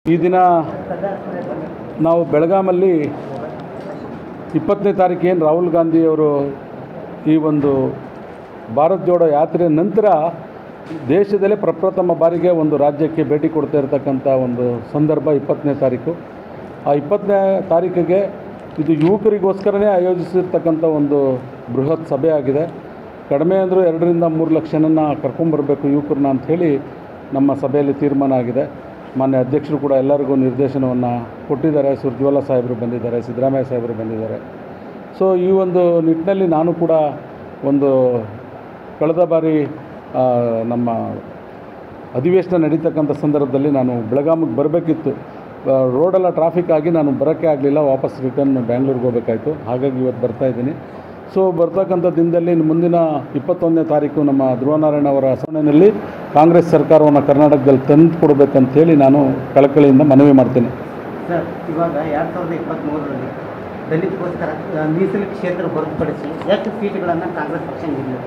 ಈ ದಿನ ನಾವು ಬೆಳಗಾಮಲ್ಲಿ ಇಪ್ಪತ್ತನೇ ತಾರೀಕು ಏನು ರಾಹುಲ್ ಗಾಂಧಿಯವರು ಈ ಒಂದು ಭಾರತ್ ಜೋಡೋ ಯಾತ್ರೆ ನಂತರ ದೇಶದಲ್ಲೇ ಪ್ರಪ್ರಥಮ ಬಾರಿಗೆ ಒಂದು ರಾಜ್ಯಕ್ಕೆ ಭೇಟಿ ಕೊಡ್ತಾ ಇರತಕ್ಕಂಥ ಒಂದು ಸಂದರ್ಭ ಇಪ್ಪತ್ತನೇ ತಾರೀಕು ಆ ಇಪ್ಪತ್ತನೇ ತಾರೀಕಿಗೆ ಇದು ಯುವಕರಿಗೋಸ್ಕರನೇ ಆಯೋಜಿಸಿರ್ತಕ್ಕಂಥ ಒಂದು ಬೃಹತ್ ಸಭೆ ಆಗಿದೆ ಕಡಿಮೆ ಅಂದರೂ ಎರಡರಿಂದ ಮೂರು ಲಕ್ಷ ಜನನ ಕರ್ಕೊಂಬರ್ಬೇಕು ಯುವಕರನ್ನ ಅಂಥೇಳಿ ನಮ್ಮ ಸಭೆಯಲ್ಲಿ ತೀರ್ಮಾನ ಆಗಿದೆ ಮಾನ್ಯ ಅಧ್ಯಕ್ಷರು ಕೂಡ ಎಲ್ಲರಿಗೂ ನಿರ್ದೇಶನವನ್ನು ಕೊಟ್ಟಿದ್ದಾರೆ ಸುರ್ಜ್ವಾಲ ಸಾಹೇಬರು ಬಂದಿದ್ದಾರೆ ಸಿದ್ದರಾಮಯ್ಯ ಸಾಹೇಬರು ಬಂದಿದ್ದಾರೆ ಸೊ ಈ ಒಂದು ನಿಟ್ಟಿನಲ್ಲಿ ನಾನು ಕೂಡ ಒಂದು ಕಳೆದ ಬಾರಿ ಆ, ನಮ್ಮ ಅಧಿವೇಶನ ನಡೀತಕ್ಕಂಥ ಸಂದರ್ಭದಲ್ಲಿ ನಾನು ಬೆಳಗಾಮಿಗೆ ಬರಬೇಕಿತ್ತು ರೋಡೆಲ್ಲ ಟ್ರಾಫಿಕ್ ಆಗಿ ನಾನು ಬರೋಕ್ಕೆ ಆಗಲಿಲ್ಲ ವಾಪಸ್ ರಿಟರ್ನ್ ಬ್ಯಾಂಗ್ಳೂರಿಗೆ ಹೋಗಬೇಕಾಯ್ತು ಹಾಗಾಗಿ ಇವತ್ತು ಬರ್ತಾ ಇದ್ದೀನಿ ಸೊ ಬರ್ತಕ್ಕಂಥ ದಿನದಲ್ಲಿ ಇನ್ನು ಮುಂದಿನ ಇಪ್ಪತ್ತೊಂದನೇ ತಾರೀಕು ನಮ್ಮ ಧ್ರುವನಾರಾಯಣ ಅವರ ಸ್ಮರಣೆಯಲ್ಲಿ ಕಾಂಗ್ರೆಸ್ ಸರ್ಕಾರವನ್ನು ಕರ್ನಾಟಕದಲ್ಲಿ ತಂದು ಕೊಡಬೇಕಂತೇಳಿ ನಾನು ಕಳಕಳಿಯಿಂದ ಮನವಿ ಮಾಡ್ತೀನಿ ಸರ್ ಇವಾಗ ಎರಡು ಸಾವಿರದ ಇಪ್ಪತ್ತ್ಮೂರರಲ್ಲಿ ದಲಿತಗೋಸ್ಕರ ಆ, ಮೀಸಲು ಕ್ಷೇತ್ರ ಹೊರತುಪಡಿಸಿ ಎಷ್ಟು ಸೀಟ್ಗಳನ್ನು ಕಾಂಗ್ರೆಸ್ ಪಕ್ಷ ನೀಡಿದೆ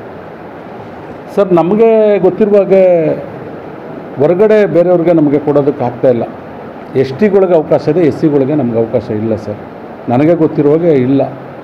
ಸರ್ ನಮಗೆ ಗೊತ್ತಿರುವ ಹಾಗೆ ಹೊರಗಡೆ ಬೇರೆಯವ್ರಿಗೆ ನಮಗೆ ಕೊಡೋದಕ್ಕೆ ಆಗ್ತಾ ಇಲ್ಲ ಎಸ್ ಟಿಗಳಿಗೆ ಅವಕಾಶ ಇದೆ ಎಸ್ ಸಿಗಳಿಗೆ ನಮಗೆ ಅವಕಾಶ ಇಲ್ಲ ಸರ್ ನನಗೆ ಗೊತ್ತಿರುವಾಗೆ ಇಲ್ಲ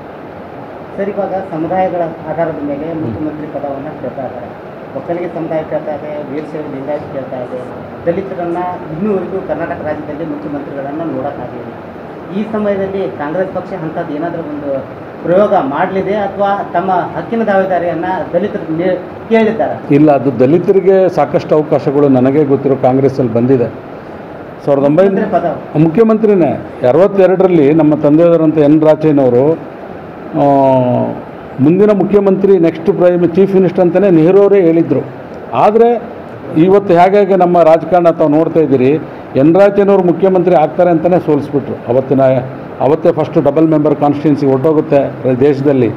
ಸರ್ ಇವಾಗ ಸಮುದಾಯಗಳ ಆಧಾರದ ಮೇಲೆ ಮುಖ್ಯಮಂತ್ರಿ ಪದವನ್ನು ಕೇಳ್ತಾ ಇದ್ದಾರೆ ಒಕ್ಕಲಿಗೆ ಸಮುದಾಯ ಕೇಳ್ತಾ ಇದೆ ವೀರಶೈವ ಲಿಂಗಾಯತ್ ಕೇಳ್ತಾ ಇದೆ ದಲಿತರನ್ನು ಇನ್ನೂವರೆಗೂ ಕರ್ನಾಟಕ ರಾಜ್ಯದಲ್ಲಿ ಮುಖ್ಯಮಂತ್ರಿಗಳನ್ನು ನೋಡೋಕ್ಕಾಗಲಿಲ್ಲ ಈ ಸಮಯದಲ್ಲಿ ಕಾಂಗ್ರೆಸ್ ಪಕ್ಷ ಅಂಥದ್ದು ಏನಾದರೂ ಒಂದು ಪ್ರಯೋಗ ಮಾಡಲಿದೆ ಅಥವಾ ತಮ್ಮ ಹಕ್ಕಿನ ದಾವೇದಾರಿಯನ್ನು ದಲಿತರು ನೇ- ಕೇಳಿದ್ದಾರೆ ಇಲ್ಲ ಅದು ದಲಿತರಿಗೆ ಸಾಕಷ್ಟು ಅವಕಾಶಗಳು ನನಗೆ ಗೊತ್ತಿರೋ ಕಾಂಗ್ರೆಸ್ಸಲ್ಲಿ ಬಂದಿದೆ ಸಾವಿರದ ಒಂಬೈನೂರ ಮುಖ್ಯಮಂತ್ರಿ ಪದ ಮುಖ್ಯಮಂತ್ರಿನೇ ಅರವತ್ತೆರಡರಲ್ಲಿ ನಮ್ಮ ತಂದೆಯವರಂತ ಎನ್ ರಾಚಯ್ಯನವರು ಆ, ಮುಂದಿನ ಮುಖ್ಯಮಂತ್ರಿ ನೆಕ್ಸ್ಟ್ ಪ್ರೈಮ್ ಚೀಫ್ ಮಿನಿಸ್ಟರ್ ಅಂತಲೇ ನೆಹರು ಅವರೇ ಹೇಳಿದರು ಆದರೆ ಇವತ್ತು ಹೇಗೆ ಹೇಗೆ ನಮ್ಮ ರಾಜಕಾರಣ ತಾವು ನೋಡ್ತಾ ಇದ್ದೀರಿ ಎನ್ ರಾಜಯ್ಯನವರು ಮುಖ್ಯಮಂತ್ರಿ ಆಗ್ತಾರೆ ಅಂತಲೇ ಸೋಲಿಸ್ಬಿಟ್ರು ಅವತ್ತಿನ ಅವತ್ತೇ ಫಸ್ಟು ಡಬಲ್ ಮೆಂಬರ್ ಕಾನ್ಸ್ಟಿಟ್ಯೂನ್ಸಿ ಹೊರಟೋಗುತ್ತೆ ದೇಶದಲ್ಲಿ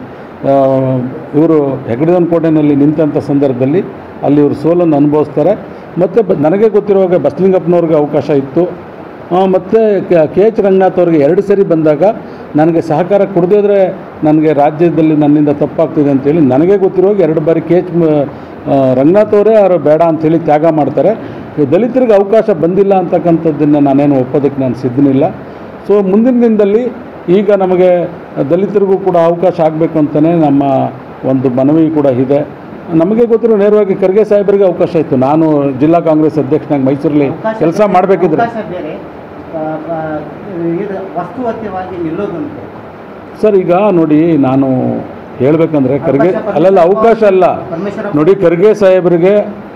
ಇವರು ಹೆಗಡೆದನ್ ಕೋಟೆನಲ್ಲಿ ನಿಂತಂಥ ಸಂದರ್ಭದಲ್ಲಿ ಅಲ್ಲಿ ಇವರು ಸೋಲನ್ನು ಅನುಭವಿಸ್ತಾರೆ ಮತ್ತು ಬ ನನಗೆ ಗೊತ್ತಿರುವಾಗ ಬಸಲಿಂಗಪ್ಪನವ್ರಿಗೆ ಅವಕಾಶ ಇತ್ತು ಮತ್ತು ಕೆ ಎಚ್ ರಂಗನಾಥ್ ಅವ್ರಿಗೆ ಎರಡು ಸರಿ ಬಂದಾಗ ನನಗೆ ಸಹಕಾರ ಕೊಡದಿದ್ರೆ ನನಗೆ ರಾಜ್ಯದಲ್ಲಿ ನನ್ನಿಂದ ತಪ್ಪಾಗ್ತಿದೆ ಅಂತೇಳಿ ನನಗೆ ಗೊತ್ತಿರುವಾಗ ಎರಡು ಬಾರಿ ಕೆ ಎಚ್ ರಂಗನಾಥ್ ಅವರೇ ಅವರು ಬೇಡ ಅಂಥೇಳಿ ತ್ಯಾಗ ಮಾಡ್ತಾರೆ ಈ ದಲಿತರಿಗೆ ಅವಕಾಶ ಬಂದಿಲ್ಲ ಅಂತಕ್ಕಂಥದ್ದನ್ನು ನಾನೇನು ಒಪ್ಪೋದಕ್ಕೆ ನಾನು ಸಿದ್ಧನಿಲ್ಲ ಸೊ ಮುಂದಿನ ದಿನದಲ್ಲಿ ಈಗ ನಮಗೆ ದಲಿತರಿಗೂ ಕೂಡ ಅವಕಾಶ ಆಗಬೇಕು ಅಂತಲೇ ನಮ್ಮ ಒಂದು ಮನವಿ ಕೂಡ ಇದೆ ನಮಗೆ ಗೊತ್ತಿರೋ ನೇರವಾಗಿ ಖರ್ಗೆ ಸಾಹೇಬರಿಗೆ ಅವಕಾಶ ಇತ್ತು ನಾನು ಜಿಲ್ಲಾ ಕಾಂಗ್ರೆಸ್ ಅಧ್ಯಕ್ಷನಾಗಿ ಮೈಸೂರಲ್ಲಿ ಅವಕಾಶ ಕೆಲಸ ಬೇರೆ- ಮಾಡಬೇಕಿದ್ರೆ ಅವಕಾಶ ಬೇರೆ ಆ, ಆ, ಇದು ವಸ್ತುವತ್ಯವಾಗಿ ನಿಲ್ಲೋದಂತೆ ಸರ್ ಈಗ ನೋಡಿ ನಾನು ಹೇಳ್ಬೇಕಂದ್ರೆ ಖರ್ಗೆ ಅಲ್ಲಲ್ಲ ಅವಕಾಶ ಅಲ್ಲ ಪರಮೇಶ್ವರ ನೋಡಿ ಖರ್ಗೆ ಸಾಹೇಬರಿಗೆ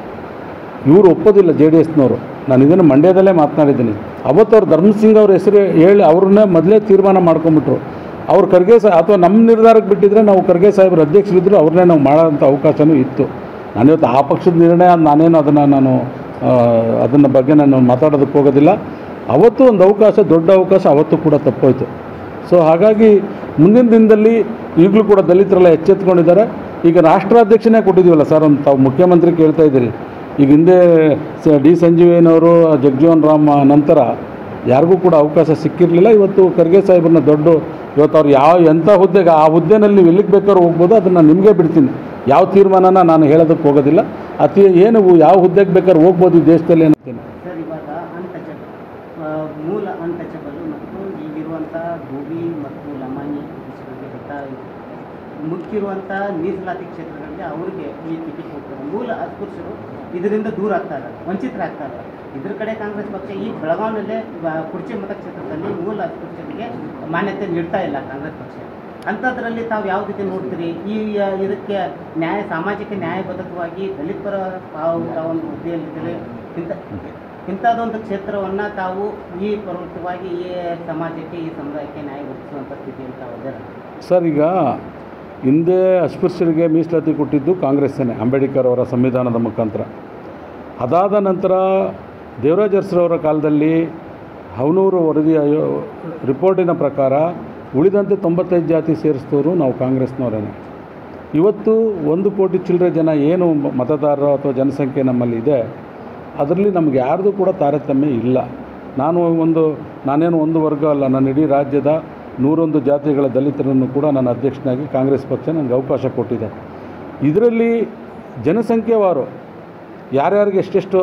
ಇವರು ಒಪ್ಪೋದಿಲ್ಲ ಜೆ ಡಿ ಎಸ್ನವರು ನಾನು ಇದನ್ನು ಮಂಡ್ಯದಲ್ಲೇ ಮಾತನಾಡಿದ್ದೀನಿ ಅವತ್ತು ಅವ್ರು ಧರ್ಮಸಿಂಗ್ ಅವ್ರ ಹೆಸರು ಹೇಳಿ ಅವ್ರನ್ನ ಮೊದಲೇ ತೀರ್ಮಾನ ಮಾಡ್ಕೊಂಬಿಟ್ರು ಅವ್ರು ಖರ್ಗೆ ಸಾ ಅಥವಾ ನಮ್ಮ ನಿರ್ಧಾರಕ್ಕೆ ಬಿಟ್ಟಿದ್ರೆ ನಾವು ಖರ್ಗೆ ಸಾಹೇಬ್ರ ಅಧ್ಯಕ್ಷರಿದ್ದರು ಅವ್ರನ್ನೇ ನಾವು ಮಾಡೋಂಥ ಅವಕಾಶನೂ ಇತ್ತು ನಾನಿವತ್ತು ಆ ಪಕ್ಷದ ನಿರ್ಣಯ ನಾನೇನು ಅದನ್ನು ನಾನು ಅದನ್ನ ಬಗ್ಗೆ ನಾನು ಮಾತಾಡೋದಕ್ಕೆ ಹೋಗೋದಿಲ್ಲ ಅವತ್ತು ಒಂದು ಅವಕಾಶ ದೊಡ್ಡ ಅವಕಾಶ ಅವತ್ತು ಕೂಡ ತಪ್ಪೋಯ್ತು ಸೊ ಹಾಗಾಗಿ ಮುಂದಿನ ದಿನದಲ್ಲಿ ಈಗಲೂ ಕೂಡ ದಲಿತರೆಲ್ಲ ಎಚ್ಚೆತ್ಕೊಂಡಿದ್ದಾರೆ ಈಗ ರಾಷ್ಟ್ರಾಧ್ಯಕ್ಷನೇ ಕೊಟ್ಟಿದ್ದೀವಲ್ಲ ಸರ್ ಒಂದು ತಾವು ಮುಖ್ಯಮಂತ್ರಿ ಕೇಳ್ತಾ ಇದ್ದೀರಿ ಈಗ ಹಿಂದೆ ಸ ಡಿ ಸಂಜೀವಯ್ಯನವರು ಜಗಜೀವನ್ ರಾಮ್ ನಂತರ ಯಾರಿಗೂ ಕೂಡ ಅವಕಾಶ ಸಿಕ್ಕಿರಲಿಲ್ಲ ಇವತ್ತು ಖರ್ಗೆ ಸಾಹೇಬ್ರನ್ನ ದೊಡ್ಡ ಇವತ್ತು ಅವ್ರು ಯಾವ ಎಂಥ ಹುದ್ದೆಗೆ ಆ ಹುದ್ದೆನಲ್ಲಿ ನೀವು ಎಲ್ಲಿಗೆ ಬೇಕಾದ್ರೂ ಹೋಗ್ಬೋದು ಅದನ್ನು ನಿಮಗೆ ಬಿಡ್ತೀನಿ ಯಾವ ತೀರ್ಮಾನನ ನಾನು ಹೇಳೋದಕ್ಕೆ ಹೋಗೋದಿಲ್ಲ ಅತಿ ಏನು ಯಾವ ಹುದ್ದೆಗೆ ಬೇಕಾದ್ರೂ ಹೋಗ್ಬೋದು ಈ ದೇಶದಲ್ಲಿ ಅಂತೀನಿ ಸರ್ ಇವಾಗ ಅನ್ಟಚಬಲ್ ಮೂಲ ಅನ್ಟಚಬಲ್ ಮತ್ತು ಈಗಿರುವಂಥ ಭೂಮಿ ಮತ್ತು ಲಮಾನಿ ಪ್ರದೇಶಗಳಿಗೆ ಗೊತ್ತಾಗಿದೆ ಮುಖ್ಯರುವಂಥ ಮೀಸಲಾತಿ ಕ್ಷೇತ್ರಗಳಿಗೆ ಅವರಿಗೆ ಈ ಟಿಕೆಟ್ ಹೋಗ್ತಾರೆ ಮೂಲ ಅಸ್ಪೃಶ್ಯರು ಇದರಿಂದ ದೂರ ಆಗ್ತಾರೆ ವಂಚಿತರಾಗ್ತಾರೆ ಇದ್ರ ಕಡೆ ಕಾಂಗ್ರೆಸ್ ಪಕ್ಷ ಈ ಬೆಳಗಾವಿನಲ್ಲೇ ಬ- ಕುರ್ಚಿ ಮತಕ್ಷೇತ್ರದಲ್ಲಿ ಮೂಲ ಅಸ್ಪೃಶ್ಯರಿಗೆ ಮಾನ್ಯತೆ ನೀಡ್ತಾ ಇಲ್ಲ ಕಾಂಗ್ರೆಸ್ ಪಕ್ಷ ಅಂಥದ್ರಲ್ಲಿ ತಾವು ಯಾವ ರೀತಿ ನೋಡ್ತೀರಿ ಈ ಆ, ಇದಕ್ಕೆ ನ್ಯಾಯ ಸಾಮಾಜಿಕ ನ್ಯಾಯಬದ್ಧವಾಗಿ ದಲಿತರ ತಾವು ತಾವೊಂದು ಹುದ್ದೆಯಲ್ಲಿದ್ದರೆ ಇಂಥ ಇಂಥದ್ದೊಂದು ಕ್ಷೇತ್ರವನ್ನು ತಾವು ಈ ಪರ್ವತವಾಗಿ ಈ ಸಮಾಜಕ್ಕೆ ಈ ಸಮುದಾಯಕ್ಕೆ ನ್ಯಾಯ ಒದಗಿಸುವಂಥ ಸ್ಥಿತಿಯಲ್ಲಿ ತಾವು ಇದ್ದೀರ ಸರ್ ಈಗ ಹಿಂದೆ ಅಸ್ಪೃಶ್ಯರಿಗೆ ಮೀಸಲಾತಿ ಕೊಟ್ಟಿದ್ದು ಕಾಂಗ್ರೆಸ್ಸೇ ಅಂಬೇಡ್ಕರ್ ಅವರ ಸಂವಿಧಾನದ ಮುಖಾಂತರ ಅದಾದ ನಂತರ ದೇವರಾಜ್ ಅರಸರವರ ಕಾಲದಲ್ಲಿ ಹವನೂರು ವರದಿ ಆಯೋ ರಿಪೋರ್ಟಿನ ಪ್ರಕಾರ ಉಳಿದಂತೆ ತೊಂಬತ್ತೈದು ಜಾತಿ ಸೇರಿಸಿದವರು ನಾವು ಕಾಂಗ್ರೆಸ್ನವರೇ ಇವತ್ತು ಒಂದು ಕೋಟಿ ಚಿಲ್ಲರೆ ಜನ ಏನು ಮ- ಮತದಾರರು ಅಥವಾ ಜನಸಂಖ್ಯೆ ನಮ್ಮಲ್ಲಿ ಇದೆ ಅದರಲ್ಲಿ ನಮ್ಗೆ ಯಾರ್ದು ಕೂಡ ತಾರತಮ್ಯ ಇಲ್ಲ ನಾನು ಒಂದು ನಾನೇನು ಒಂದು ವರ್ಗ ಅಲ್ಲ ನಾನು ಇಡೀ ರಾಜ್ಯದ ನೂರೊಂದು ಜಾತಿಗಳ ದಲಿತರನ್ನು ಕೂಡ ನಾನು ಅಧ್ಯಕ್ಷನಾಗಿ ಕಾಂಗ್ರೆಸ್ ಪಕ್ಷ ನನಗೆ ಅವಕಾಶ ಕೊಟ್ಟಿದೆ ಇದರಲ್ಲಿ ಜನಸಂಖ್ಯೆವಾರು ಯಾರ್ಯಾರಿಗೆ ಎಷ್ಟೆಷ್ಟು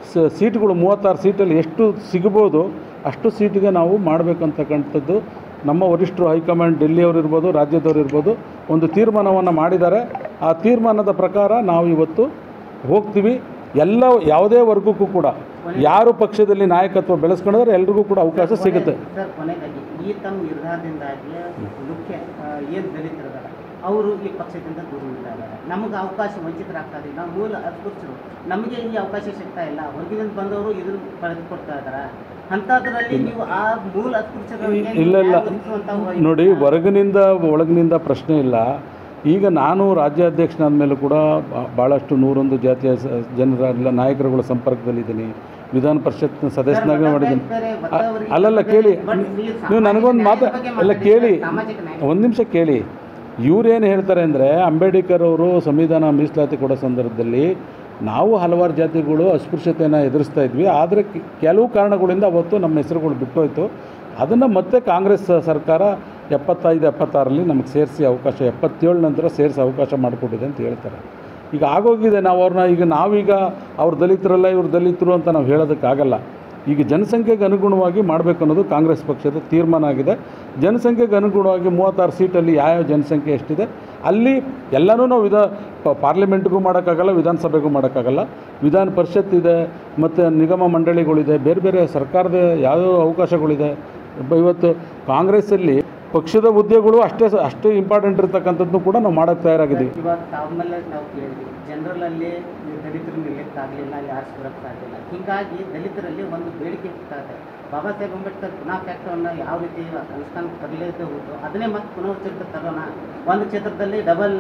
ಸ ಸೀಟ್ಗಳು ಮೂವತ್ತಾರು ಸೀಟಲ್ಲಿ ಎಷ್ಟು ಸಿಗ್ಬೋದು ಅಷ್ಟು ಸೀಟಿಗೆ ನಾವು ಮಾಡಬೇಕಂತಕ್ಕಂಥದ್ದು ನಮ್ಮ ವರಿಷ್ಠರು ಹೈಕಮಾಂಡ್ ಡೆಲ್ಲಿಯವರು ಇರ್ಬೋದು ರಾಜ್ಯದವರು ಇರ್ಬೋದು ಒಂದು ತೀರ್ಮಾನವನ್ನು ಮಾಡಿದ್ದಾರೆ ಆ ತೀರ್ಮಾನದ ಪ್ರಕಾರ ನಾವು ಇವತ್ತು ಹೋಗ್ತೀವಿ ಎಲ್ಲ ಯಾವುದೇ ವರ್ಗಕ್ಕೂ ಕೂಡ ಯಾರು ಪಕ್ಷದಲ್ಲಿ ನಾಯಕತ್ವ ಬೆಳೆಸ್ಕೊಂಡಿದ್ರೆ ಎಲ್ರಿಗೂ ಕೂಡ ಅವಕಾಶ ಸಿಗುತ್ತೆ ಸರ್ ಕೊನೆಯದಾಗಿ ಈ ತಮ್ಮ ನಿರ್ಧಾರದಿಂದಾಗಿ ಮುಖ್ಯ ಏನು ದಲಿತರದಾರ ಅವರು ಈ ಪಕ್ಷದಿಂದ ದೂರ ಉಳಿತಾ ಇದ್ದಾರೆ ನಮಗೆ ಅವಕಾಶ ವಂಚಿತರಾಗ್ತಾ ಇಲ್ಲ ನಾವು ಮೂಲ ಅಸ್ಪೃಶ್ಯರು ನಮಗೆ ಈ ಅವಕಾಶ ಸಿಗ್ತಾ ಇಲ್ಲ ಹೊರಗಿನಿಂದ ಬಂದವರು ಇದನ್ನು ಪಡೆದುಕೊಡ್ತಾ ಇದ್ದಾರೆ ಅಂಥದ್ರಲ್ಲಿ ನೀವು ಆ ಮೂಲ ಅಸ್ಪೃಶ್ಯರಿಗೆ ಇಲ್ಲ ಇಲ್ಲ ನ್ಯಾಯ ಒದಗಿಸುವಂಥ ನೋಡಿ ಹೊರಗಿನಿಂದ ಒಳಗಿನಿಂದ ಪ್ರಶ್ನೆ ಇಲ್ಲ ಈಗ ನಾನು ರಾಜ್ಯಾಧ್ಯಕ್ಷನಾದ ಮೇಲೂ ಕೂಡ ಬಾ- ಭಾಳಷ್ಟು ನೂರೊಂದು ಜಾತಿಯ ಸ- ಜನರ ಎಲ್ಲ ನಾಯಕರುಗಳ ಸಂಪರ್ಕದಲ್ಲಿದ್ದೀನಿ ವಿಧಾನ ಪರಿಷತ್ ಸದಸ್ಯನಾಗ ಮಾಡಿದ್ದೀನಿ ಅ- ಅಲ್ಲಲ್ಲ ಕೇಳಿ ನೀವು ನನಗೊಂದು ಮಾತು ಎಲ್ಲ ಕೇಳಿ ಒಂದು ನಿಮಿಷ ಕೇಳಿ ಇವರೇನು ಹೇಳ್ತಾರೆ ಅಂದರೆ ಅಂಬೇಡ್ಕರ್ ಅವರು ಸಂವಿಧಾನ ಮೀಸಲಾತಿ ಕೊಡೋ ಸಂದರ್ಭದಲ್ಲಿ ನಾವು ಹಲವಾರು ಜಾತಿಗಳು ಅಸ್ಪೃಶ್ಯತೆಯನ್ನು ಎದುರಿಸ್ತಾ ಇದ್ವಿ ಆದರೆ ಕೆ- ಕೆಲವು ಕಾರಣಗಳಿಂದ ಅವತ್ತು ನಮ್ಮ ಹೆಸರುಗಳು ಬಿಟ್ಟೋಯ್ತು ಅದನ್ನು ಮತ್ತೆ ಕಾಂಗ್ರೆಸ್ ಸರ್ಕಾರ ಎಪ್ಪತ್ತೈದು ಎಪ್ಪತ್ತಾರಲ್ಲಿ ನಮಗೆ ಸೇರಿಸಿ ಅವಕಾಶ ಎಪ್ಪತ್ತೇಳು ನಂತರ ಸೇರಿಸಿ ಅವಕಾಶ ಮಾಡಿಕೊಟ್ಟಿದೆ ಅಂತ ಹೇಳ್ತಾರೆ ಈಗ ಆಗೋಗಿದೆ ನಾವು ಅವ್ರನ್ನ ಈಗ ನಾವೀಗ ಅವ್ರು ದಲಿತರಲ್ಲ ಇವ್ರು ದಲಿತರು ಅಂತ ನಾವು ಹೇಳೋದಕ್ಕಾಗಲ್ಲ ಈಗ ಜನಸಂಖ್ಯೆಗೆ ಅನುಗುಣವಾಗಿ ಮಾಡಬೇಕು ಅನ್ನೋದು ಕಾಂಗ್ರೆಸ್ ಪಕ್ಷದ ತೀರ್ಮಾನ ಆಗಿದೆ ಜನಸಂಖ್ಯೆಗೆ ಅನುಗುಣವಾಗಿ ಮೂವತ್ತಾರು ಸೀಟಲ್ಲಿ ಯಾವ್ಯಾವ ಜನಸಂಖ್ಯೆ ಎಷ್ಟಿದೆ ಅಲ್ಲಿ ಎಲ್ಲನೂ ನಾವು ವಿಧ ಪ- ಪಾರ್ಲಿಮೆಂಟ್ಗೂ ಮಾಡೋಕ್ಕಾಗಲ್ಲ ವಿಧಾನಸಭೆಗೂ ಮಾಡೋಕ್ಕಾಗಲ್ಲ ವಿಧಾನ ಪರಿಷತ್ ಇದೆ ಮತ್ತು ನಿಗಮ ಮಂಡಳಿಗಳಿದೆ ಬೇರೆ ಬೇರೆ ಸರ್ಕಾರದ ಯಾವ್ಯಾವ ಅವಕಾಶಗಳಿದೆ ಬ- ಇವತ್ತು ಕಾಂಗ್ರೆಸ್ಸಲ್ಲಿ ಪಕ್ಷದ ಹುದ್ದೆಗಳು ಅಷ್ಟೇ ಸ- ಅಷ್ಟೇ ಇಂಪಾರ್ಟೆಂಟ್ ಇರ್ತಕ್ಕಂಥದ್ದನ್ನು ಕೂಡ ನಾವು ಮಾಡೋಕ್ಕೆ ತಯಾರಾಗಿದ್ದೀವಿ ಇವಾಗ ತಾವನ್ನೆಲ್ಲ ನಾವು ಕೇಳಿದ್ವಿ ಜನರಲಲ್ಲಿ ದಲಿತರು ನಿಲ್ಲಕ್ಕಾಗಲಿಲ್ಲ ಯಾರು ಸುರಕ್ಕಾಗಲಿಲ್ಲ ಹೀಗಾಗಿ ದಲಿತರಲ್ಲಿ ಒಂದು ಬೇಡಿಕೆ ಹುಟ್ಟುತ್ತಾ ಇದೆ ಬಾಬಾ ಸಾಹೇಬ್ ಅಂಬೇಡ್ಕರ್ ಪುನಃ ಫ್ಯಾಕ್ಟವನ್ನು ಯಾವ ರೀತಿ ಅನುಷ್ಠಾನಕ್ಕೆ ತರಲೇದೇ ಹೋಯ್ತು ಅದನ್ನೇ ಮತ್ತೆ ಪುನರುಚ್ಚರಿತ ತರೋಣ ಒಂದು ಕ್ಷೇತ್ರದಲ್ಲಿ ಡಬಲ್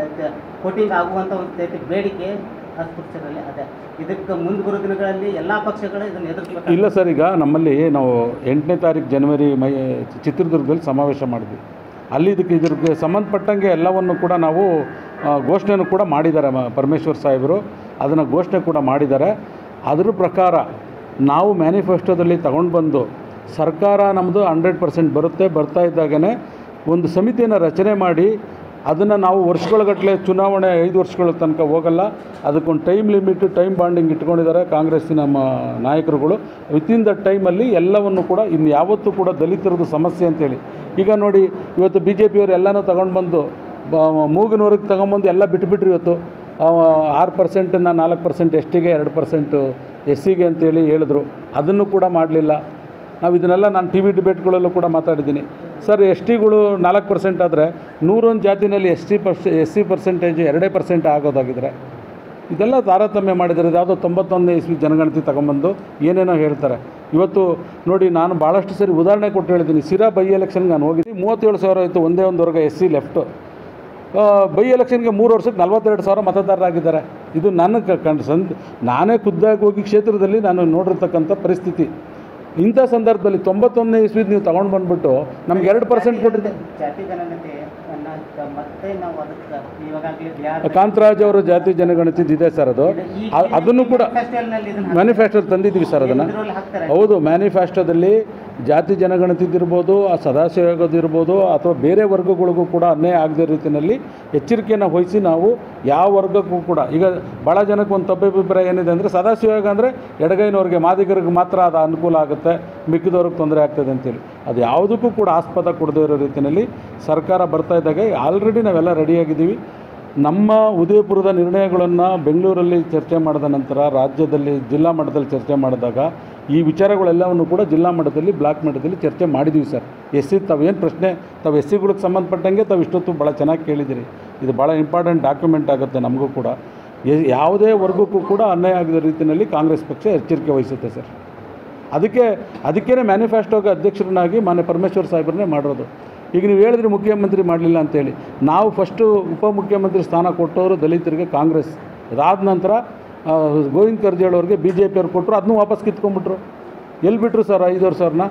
ಕೋಟಿಂಗ್ ಆಗುವಂಥ ಒಂದು ರೀತಿ ಬೇಡಿಕೆ ಅಸ್ಪೃಶ್ಯರಲ್ಲಿ ಅದೇ ಇದಕ್ಕೆ ಮುಂದೆ ಬರೋ ದಿನಗಳಲ್ಲಿ ಎಲ್ಲ ಪಕ್ಷಗಳು ಇದನ್ನು ಎದುರಿಸಬೇಕು ಇಲ್ಲ ಸರ್ ಈಗ ನಮ್ಮಲ್ಲಿ ನಾವು ಎಂಟನೇ ತಾರೀಕು ಜನವರಿ ಮೈ ಚಿತ್ರದುರ್ಗದಲ್ಲಿ ಸಮಾವೇಶ ಮಾಡಿದ್ವಿ ಅಲ್ಲಿ ಇದಕ್ಕೆ ಇದ್ರಿಗೆ ಸಂಬಂಧಪಟ್ಟಂಗೆ ಎಲ್ಲವನ್ನು ಕೂಡ ನಾವು ಆ, ಘೋಷಣೆಯನ್ನು ಕೂಡ ಮಾಡಿದ್ದಾರೆ ಮ- ಪರಮೇಶ್ವರ್ ಸಾಹೇಬರು ಅದನ್ನು ಘೋಷಣೆ ಕೂಡ ಮಾಡಿದ್ದಾರೆ ಅದ್ರ ಪ್ರಕಾರ ನಾವು ಮ್ಯಾನಿಫೆಸ್ಟೋದಲ್ಲಿ ತಗೊಂಡು ಬಂದು ಸರ್ಕಾರ ನಮ್ಮದು ಹಂಡ್ರೆಡ್ ಪರ್ಸೆಂಟ್ ಬರುತ್ತೆ ಬರ್ತಾ ಇದ್ದಾಗೇ ಒಂದು ಸಮಿತಿಯನ್ನು ರಚನೆ ಮಾಡಿ ಅದನ್ನು ನಾವು ವರ್ಷಗಳಗಟ್ಟಲೆ ಚುನಾವಣೆ ಐದು ವರ್ಷಗಳ ತನಕ ಹೋಗಲ್ಲ ಅದಕ್ಕೊಂದು ಟೈಮ್ ಲಿಮಿಟ್ ಟೈಮ್ ಬಾಂಡಿಂಗ್ ಇಟ್ಕೊಂಡಿದ್ದಾರೆ ಕಾಂಗ್ರೆಸ್ಸಿನ ಮ ನಾಯಕರುಗಳು ವಿತಿನ್ ದ ಟೈಮಲ್ಲಿ ಎಲ್ಲವನ್ನು ಕೂಡ ಇನ್ನು ಯಾವತ್ತೂ ಕೂಡ ದಲಿತರದ್ದು ಸಮಸ್ಯೆ ಅಂತೇಳಿ ಈಗ ನೋಡಿ ಇವತ್ತು ಬಿ ಜೆ ಪಿಯವರು ಎಲ್ಲನೂ ತಗೊಂಡು ಬಂದು ಬ ಮೂಗಿನವರೆಗೆ ತಗೊಂಬಂದು ಎಲ್ಲ ಬಿಟ್ಬಿಟ್ರಿ ಇವತ್ತು ಆರು ಪರ್ಸೆಂಟನ್ನು ನಾಲ್ಕು ಪರ್ಸೆಂಟ್ ಎಸ್ ಟಿಗೆ ಎರಡು ಪರ್ಸೆಂಟು ಎಸ್ ಸಿಗೆ ಅಂತೇಳಿ ಹೇಳಿದ್ರು ಅದನ್ನು ಕೂಡ ಮಾಡಲಿಲ್ಲ ನಾವು ಇದನ್ನೆಲ್ಲ ನಾನು ಟಿ ವಿ ಡಿಬೇಟ್ಗಳಲ್ಲೂ ಕೂಡ ಮಾತಾಡಿದ್ದೀನಿ ಸರ್ ಎಸ್ ಟಿಗಳು ನಾಲ್ಕು ಪರ್ಸೆಂಟ್ ಆದರೆ ನೂರೊಂದು ಜಾತಿನಲ್ಲಿ ಎಸ್ ಟಿ ಪರ್ಸೆ ಎಸ್ ಸಿ ಪರ್ಸೆಂಟೇಜ್ ಎರಡೇ ಪರ್ಸೆಂಟ್ ಆಗೋದಾಗಿದ್ರೆ ಇದೆಲ್ಲ ತಾರತಮ್ಯ ಮಾಡಿದ್ದಾರೆ ಯಾವುದೋ ತೊಂಬತ್ತೊಂದನೇ ಇಸ್ವಿ ಜನಗಣತಿ ತಗೊಂಬಂದು ಏನೇನೋ ಹೇಳ್ತಾರೆ ಇವತ್ತು ನೋಡಿ ನಾನು ಭಾಳಷ್ಟು ಸರಿ ಉದಾಹರಣೆ ಕೊಟ್ಟು ಹೇಳಿದ್ದೀನಿ ಸಿರಾ ಬೈ ಎಲೆಕ್ಷನ್ಗೆ ನಾನು ಹೋಗಿದ್ದೀನಿ ಮೂವತ್ತೇಳು ಸಾವಿರ ಇತ್ತು ಒಂದೇ ಒಂದು ವರ್ಗ ಎಸ್ ಸಿ ಲೆಫ್ಟು ಬೈ ಎಲೆಕ್ಷನ್ಗೆ ಮೂರು ವರ್ಷಕ್ಕೆ ನಲ್ವತ್ತೆರಡು ಸಾವಿರ ಮತದಾರರಾಗಿದ್ದಾರೆ ಇದು ನನ್ನ ಕಂಡು ಸಂದ್ ನಾನೇ ಖುದ್ದಾಗಿ ಹೋಗಿ ಕ್ಷೇತ್ರದಲ್ಲಿ ನಾನು ನೋಡಿರ್ತಕ್ಕಂಥ ಪರಿಸ್ಥಿತಿ ಇಂಥ ಸಂದರ್ಭದಲ್ಲಿ ತೊಂಬತ್ತೊಂದನೇ ಇಸ್ವಿದ್ ನೀವು ತಗೊಂಡು ಬಂದುಬಿಟ್ಟು ನಮ್ಗೆ ಎರಡು ಪರ್ಸೆಂಟ್ ಕೊಟ್ಟಿದ್ದೆ ಜಾತಿ ಗಣನತೆ ಮತ್ತೆ ನಾವು ಅದಕ್ಕೆ ಇವಾಗಲೇ ಬಿಹಾರ ಕಾಂತರಾಜ್ ಅವರು ಜಾತಿ ಜನಗಣತಿ ಇದೆ ಸರ್ ಅದು ಅ- ಅದನ್ನು ಕೂಡ ಮ್ಯಾನಿಫೆಸ್ಟೋ ತಂದಿದ್ದೀವಿ ಸರ್ ಅದನ್ನು ಹಾಕ್ತಾರೆ ಹೌದು ಮ್ಯಾನಿಫೆಸ್ಟೋದಲ್ಲಿ ಜಾತಿ ಜನಗಣತಿದಿರ್ಬೋದು ಆ ಸದಾಶಿವ ಆಗೋದಿರ್ಬೋದು ಅಥವಾ ಬೇರೆ ವರ್ಗಗಳಿಗೂ ಕೂಡ ಅನ್ಯಾಯ ಆಗದೇ ರೀತಿಯಲ್ಲಿ ಎಚ್ಚರಿಕೆಯನ್ನು ವಹಿಸಿ ನಾವು ಯಾವ ವರ್ಗಕ್ಕೂ ಕೂಡ ಈಗ ಭಾಳ ಜನಕ್ಕೆ ಒಂದು ತಪ್ಪಭಿಪ್ರಾಯ ಏನಿದೆ ಅಂದರೆ ಸದಾಶಿವಯೋಗ ಅಂದರೆ ಎಡಗೈನವ್ರಿಗೆ ಮಾದಿಗರಿಗೆ ಮಾತ್ರ ಅದು ಅನುಕೂಲ ಆಗುತ್ತೆ ಮಿಕ್ಕಿದವ್ರಿಗೆ ತೊಂದರೆ ಆಗ್ತದೆ ಅಂತೇಳಿ ಅದು ಯಾವುದಕ್ಕೂ ಕೂಡ ಆಸ್ಪದ ಕೊಡದೇ ಇರೋ ರೀತಿಯಲ್ಲಿ ಸರ್ಕಾರ ಬರ್ತಾ ಇದ್ದಾಗ ಆಲ್ರೆಡಿ ನಾವೆಲ್ಲ ರೆಡಿಯಾಗಿದ್ದೀವಿ ನಮ್ಮ ಉದಯಪುರದ ನಿರ್ಣಯಗಳನ್ನು ಬೆಂಗಳೂರಲ್ಲಿ ಚರ್ಚೆ ಮಾಡಿದ ನಂತರ ರಾಜ್ಯದಲ್ಲಿ ಜಿಲ್ಲಾ ಮಟ್ಟದಲ್ಲಿ ಚರ್ಚೆ ಮಾಡಿದಾಗ ಈ ವಿಚಾರಗಳೆಲ್ಲವನ್ನು ಕೂಡ ಜಿಲ್ಲಾ ಮಟ್ಟದಲ್ಲಿ ಬ್ಲಾಕ್ ಮಟ್ಟದಲ್ಲಿ ಚರ್ಚೆ ಮಾಡಿದ್ದೀವಿ ಸರ್ ಎಸ್ ಸಿ ತಾವೇನು ಪ್ರಶ್ನೆ ತಾವು ಎಸ್ ಸಿಗಳಿಗೆ ಸಂಬಂಧಪಟ್ಟಂಗೆ ತಾವು ಇಷ್ಟೊತ್ತು ಭಾಳ ಚೆನ್ನಾಗಿ ಕೇಳಿದಿರಿ ಇದು ಭಾಳ ಇಂಪಾರ್ಟೆಂಟ್ ಡಾಕ್ಯುಮೆಂಟ್ ಆಗುತ್ತೆ ನಮಗೂ ಕೂಡ ಎ- ಯಾವುದೇ ವರ್ಗಕ್ಕೂ ಕೂಡ ಅನ್ಯಾಯ ಆಗದ ರೀತಿಯಲ್ಲಿ ಕಾಂಗ್ರೆಸ್ ಪಕ್ಷ ಎಚ್ಚರಿಕೆ ವಹಿಸುತ್ತೆ ಸರ್ ಅದಕ್ಕೆ ಅದಕ್ಕೇ ಮ್ಯಾನಿಫೆಸ್ಟೋಗೆ ಅಧ್ಯಕ್ಷರನ್ನಾಗಿ ಮಾನ್ಯ ಪರಮೇಶ್ವರ್ ಸಾಹೇಬ್ರನ್ನೇ ಮಾಡಿರೋದು ಈಗ ನೀವು ಹೇಳಿದ್ರಿ ಮುಖ್ಯಮಂತ್ರಿ ಮಾಡಲಿಲ್ಲ ಅಂತೇಳಿ ನಾವು ಫಸ್ಟು ಉಪಮುಖ್ಯಮಂತ್ರಿ ಸ್ಥಾನ ಕೊಟ್ಟವರು ದಲಿತರಿಗೆ ಕಾಂಗ್ರೆಸ್ ಅದಾದ ನಂತರ ಆ, ಗೋವಿಂದ ಕಾರಜೋಳ ಅವ್ರಿಗೆ ಬಿ ಜೆ ಪಿಯವ್ರು ಕೊಟ್ಟರು ಅದನ್ನೂ ವಾಪಸ್ ಕಿತ್ಕೊಂಡ್ಬಿಟ್ರು ಎಲ್ಲಿ ಬಿಟ್ಟರು ಸರ್ ಐದೂವರೆ ಸಾವಿರನ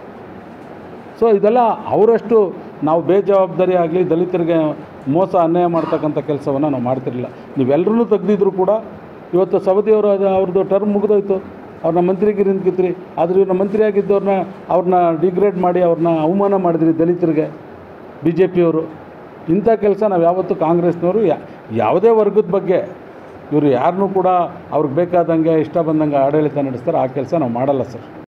ಸೊ ಇದೆಲ್ಲ ಅವರಷ್ಟು ನಾವು ಬೇಜವಾಬ್ದಾರಿ ಆಗಲಿ ದಲಿತರಿಗೆ ಮೋಸ ಅನ್ಯಾಯ ಮಾಡ್ತಕ್ಕಂಥ ಕೆಲಸವನ್ನು ನಾವು ಮಾಡ್ತಿರಲಿಲ್ಲ ನೀವೆಲ್ಲರೂ ತೆಗ್ದಿದ್ರು ಕೂಡ ಇವತ್ತು ಸವದಿಯವರು ಅದು ಅವ್ರದ್ದು ಟರ್ಮ್ ಮುಗಿದೋಯ್ತು ಅವ್ರನ್ನ ಮಂತ್ರಿಗಿರಿ ನಿಂತ್ಕಿತ್ರಿ ಆದರೆ ಇವ್ರನ್ನ ಮಂತ್ರಿ ಆಗಿದ್ದವ್ರನ್ನ ಅವ್ರನ್ನ ಡಿಗ್ರೇಡ್ ಮಾಡಿ ಅವ್ರನ್ನ ಅವಮಾನ ಮಾಡಿದ್ರಿ ದಲಿತರಿಗೆ ಬಿ ಜೆ ಪಿಯವರು ಇಂಥ ಕೆಲಸ ನಾವು ಯಾವತ್ತೂ ಕಾಂಗ್ರೆಸ್ನವರು ಯಾ ಯಾವುದೇ ವರ್ಗದ ಬಗ್ಗೆ ಇವರು ಯಾರನ್ನೂ ಕೂಡ ಅವ್ರಿಗೆ ಬೇಕಾದಂಗೆ ಇಷ್ಟ ಬಂದಂಗೆ ಆಡಳಿತ ನಡೆಸ್ತಾರೆ ಆ ಕೆಲಸ ನಾವು ಮಾಡಲ್ಲ ಸರ್